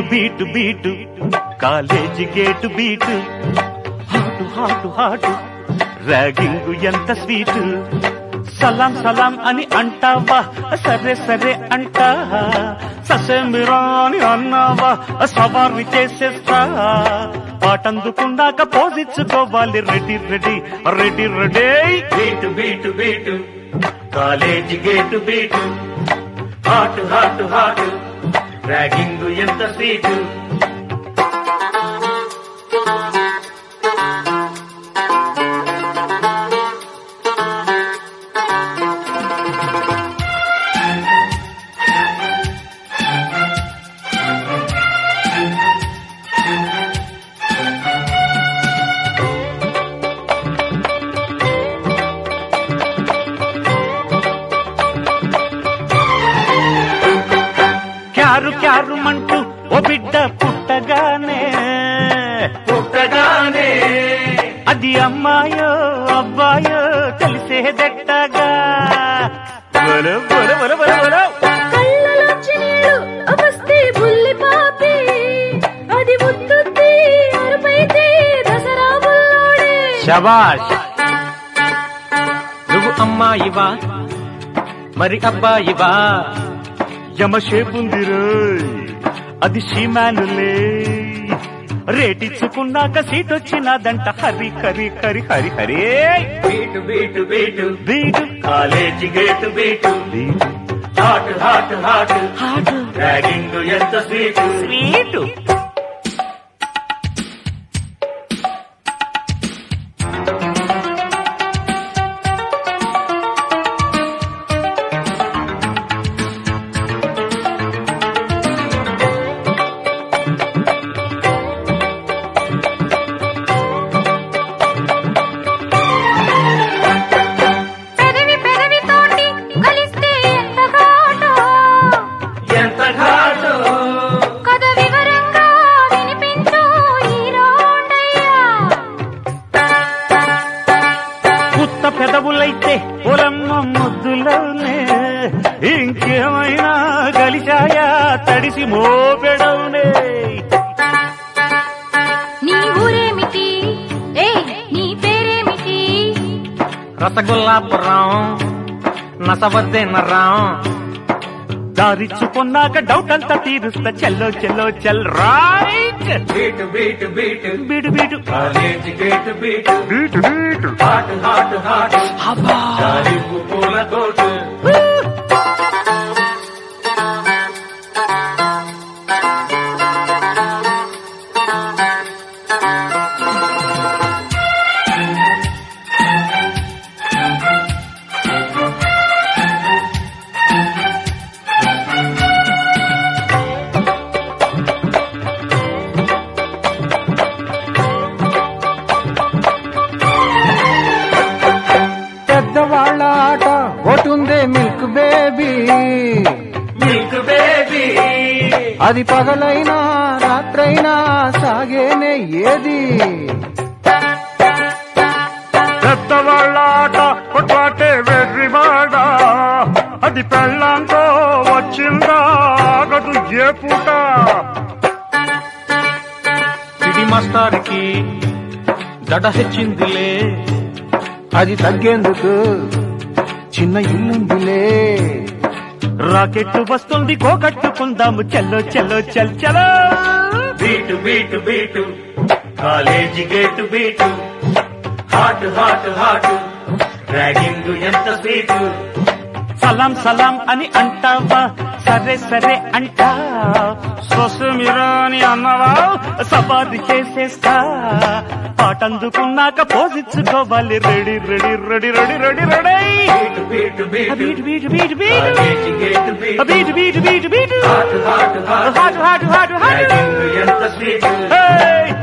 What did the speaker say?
Beat beat college gate beat hot hot hot ragging ఎంత sweet సలాం సలాం అని అంటావా సరే సరే అంటా ససేమిరా అని అన్నావా సవారి చేసేస్తా పాటందుకున్నాక పోజిచ్చుకోవాలి ready ready ready ready beat beat beat college gate beat hot hot hot ragging ఎంత స్వీటు క్యారు క్యారు మంటూ ఓ బిడ్డ పుట్టగానే పుట్టగానే అది అమ్మాయో అబ్బాయో తెలిసేదెట్టగా బల బల బల బల బల కళ్ళలోంచి నీళ్ళు వస్తే బుల్లి పాపి అది ముద్దుద్ది అరుపైతే దసరా బుల్లోడే శబాష్ నువ్వు అమ్మాయివా మరి అబ్బాయివా యమషేపుందిరో అది షీమానులే రేటిచ్చుకున్నాక సీట్ వచ్చినదంట Hari Hari Hari Hari Hare beat beat beat beat college gate beat beat hot hot hot hot ragging ఎంత స్వీటు స్వీటు పెదవి పెదవి తోటి కలిస్తే ఎంత ఘాటో ఎంత ఘాటు కథ వివరంగా వినిపించు ఈ రోడ్డయ్యా పుత్త పెదవులైతే పొలమ్మ ముద్దులోనే ఇంకేమైనా కలిశాయా తడిసి మోపెడవునే నీ ఊరేమిటి ఏ నీ పేరేమిటి రసగుల్లాపురం నసవద్దేనరం దారిచ్చుకున్నాక డౌట్ అంతా తీరుస్తా చెల్లో చెల్లో చెల్ రైట్ బీటు బీటు బీటు బీడు బీడు college gate beat beat beat hot hot hot దారిపు పూల తోటు పెద్దవాళ్ళ ఆట ఒకటుందే మిల్క్ బేబీ మిల్క్ బేబీ అది పగలైనా రాత్రైనా సాగేనే ఏది పెద్దవాళ్ళ ఆట కొట్లాటే వెర్రివాడ అది పెళ్ళంతో వచ్చిందా ఆగదు ఏ పూట సిడి మాస్టార్కి దడ హెచ్చిందిలే అది తగ్గేందుకు చిన్న ఇల్లుందిలే రాకెట్ వస్తుంది కోకట్టుకుందాము చెల్లో చెల్లో చెల్ చలో beat beat beat college gate beat hot hot hot ragging ఎంత స్వీటు సలాం సలాం అని అంటావా సరే సరే అంటా సొసమిరా అని అన్నావా సపాది చేసేస్తా పాటందుకున్నాక పోజిచ్చుకోవాలి ready ready ready ready ready ready beat beat beat beat beat beat beat college gate beat beat beat beat beat hot hot hot hot hot hot hot ragging ఎంత స్వీటు Hey!